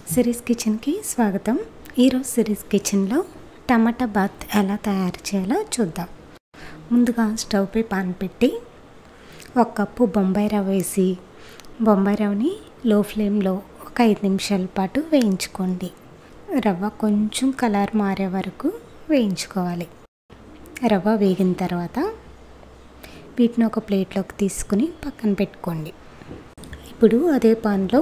series కిచెన్కి స్వాగతం ఈరోజు సిరీస్ కిచెన్లో టమాటా బాత్ ఎలా తయారు చేయాలో చూద్దాం ముందుగా స్టవ్పై పాన్ పెట్టి ఒక కప్పు బొంబాయి రవ్వ వేసి బొంబాయి రవ్వని లో ఫ్లేమ్లో ఒక ఐదు నిమిషాల పాటు వేయించుకోండి రవ్వ కొంచెం కలర్ మారే వరకు వేయించుకోవాలి రవ్వ వేగిన తర్వాత వీటిని ఒక ప్లేట్లోకి తీసుకుని పక్కన పెట్టుకోండి ఇప్పుడు అదే పాన్లో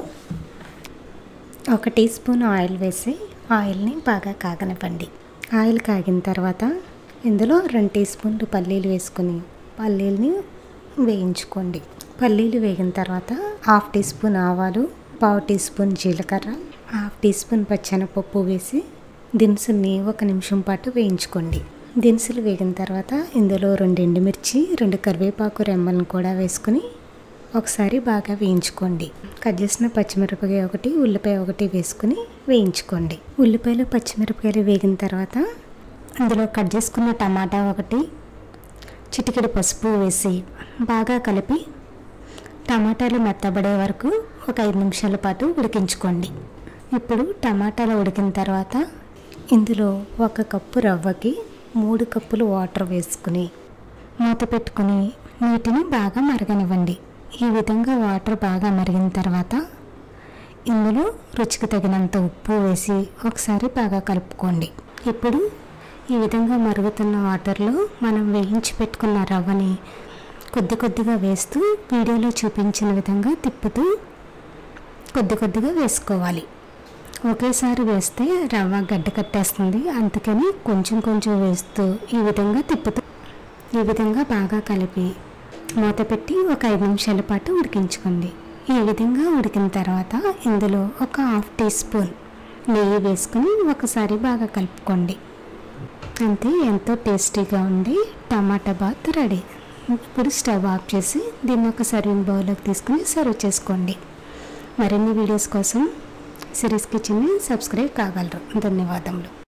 ఒక టీ స్పూన్ ఆయిల్ వేసి ఆయిల్ని బాగా కాగనివ్వండి ఆయిల్ కాగిన తర్వాత ఇందులో రెండు టీ స్పూన్లు పల్లీలు వేసుకుని పల్లీలని వేయించుకోండి పల్లీలు వేగిన తర్వాత హాఫ్ టీ స్పూన్ ఆవాలు పావు టీ స్పూన్ జీలకర్ర హాఫ్ టీ స్పూన్ పచ్చెనపప్పు వేసి దినుసుల్ని ఒక నిమిషం పాటు వేయించుకోండి దినుసులు వేగిన తర్వాత ఇందులో రెండు ఎండుమిర్చి రెండు కరివేపాకు రెమ్మలను కూడా వేసుకుని ఒకసారి బాగా వేయించుకోండి కట్ చేసిన పచ్చిమిరపకాయ ఒకటి ఉల్లిపాయ ఒకటి వేసుకుని వేయించుకోండి ఉల్లిపాయలు పచ్చిమిరపకాయలు వేగిన తర్వాత అందులో కట్ చేసుకున్న టమాటా ఒకటి చిటికెడు పసుపు వేసి బాగా కలిపి టమాటాలు మెత్తబడే వరకు ఒక ఐదు నిమిషాల పాటు ఉడికించుకోండి ఇప్పుడు టమాటాలు ఉడికిన తర్వాత ఇందులో ఒక కప్పు రవ్వకి మూడు కప్పులు వాటర్ వేసుకుని మూత పెట్టుకుని నీటిని బాగా మరగనివ్వండి ఈ విధంగా వాటర్ బాగా మరిగిన తర్వాత ఇందులో రుచికి తగినంత ఉప్పు వేసి ఒకసారి బాగా కలుపుకోండి ఇప్పుడు ఈ విధంగా మరుగుతున్న వాటర్లో మనం వేయించి పెట్టుకున్న రవ్వని కొద్ది కొద్దిగా వేస్తూ వీడియోలో చూపించిన విధంగా తిప్పుతూ కొద్ది కొద్దిగా వేసుకోవాలి ఒకేసారి వేస్తే రవ్వ గడ్డ కట్టేస్తుంది అందుకని కొంచెం కొంచెం వేస్తూ ఈ విధంగా తిప్పుతూ ఈ విధంగా బాగా కలిపి మూత పెట్టి ఒక ఐదు నిమిషాల పాటు ఉడికించుకోండి ఈ విధంగా ఉడికిన తర్వాత ఇందులో ఒక హాఫ్ టీ స్పూన్ నెయ్యి వేసుకుని ఒకసారి బాగా కలుపుకోండి అంతే ఎంతో టేస్టీగా ఉండి టమాటా బాత్ రెడీ ఇప్పుడు స్టవ్ ఆఫ్ చేసి దీన్ని ఒక సర్వింగ్ బౌల్లోకి తీసుకుని సర్వ్ చేసుకోండి మరిన్ని వీడియోస్ కోసం సిరీస్ కిచెన్ని సబ్స్క్రైబ్ కాగలరు ధన్యవాదములు